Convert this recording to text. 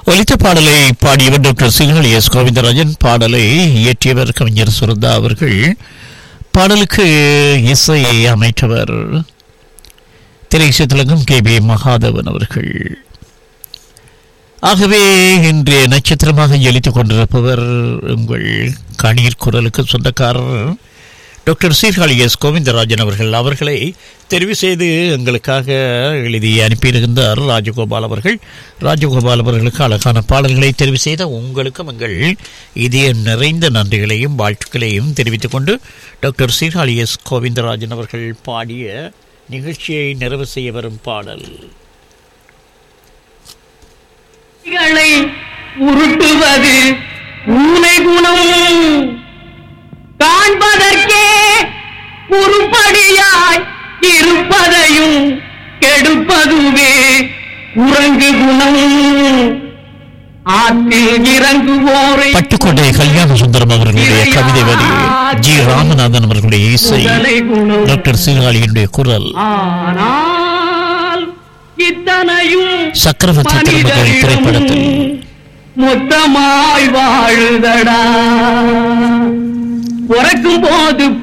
ஒலித்த பாடலை பாடியவர் டாக்டர் சிங்கல் எஸ் கோவிந்தராஜன் பாடலை இயற்றியவர் கவிஞர் சுரந்தா அவர்கள் பாடலுக்கு இசை அமைத்தவர் திரைசத்திலங்கம் கே பி மகாதவன் அவர்கள் ஆகவே இன்றைய நட்சத்திரமாக ஜலித்துக் கொண்டிருப்பவர் உங்கள் கணீர் குரலுக்கு சொந்தக்காரர் டாக்டர் சீர்காழி எஸ் கோவிந்தராஜன் அவர்கள் அவர்களை தெரிவு செய்து எங்களுக்காக எழுதி அனுப்பியிருக்கின்றார் ராஜகோபால் அவர்கள் ராஜகோபால் அவர்களுக்கு அழகான பாடல்களை தெரிவு செய்த உங்களுக்கும் எங்கள் இதயம் நிறைந்த நன்றிகளையும் வாழ்த்துக்களையும் தெரிவித்துக் கொண்டு டாக்டர் சீர்காழி எஸ் கோவிந்தராஜன் அவர்கள் பாடிய நிகழ்ச்சியை நிறைவு செய்ய வரும் பாடல் களை உருட்டுவது ஊனை குணம் காண்பதற்கே உருப்படியாய் இருப்பதையும் கெடுப்பதுவே உறங்கு குணம் ஆற்றில் இறங்குவோரை பட்டுக்கோட்டை கல்யாண சுந்தரம் அவர்களுடைய கவிதை வரி ஜி ராமநாதன் அவர்களுடைய இசை முதலை குணம் டாக்டர் சீர்காழியினுடைய குரல் ஆனால் இத்தனையும் சக்கரவர்த்தி திருமகள் திரைப்படத்தில் மொத்தமாய் வாழுதடா உறக்கும் போது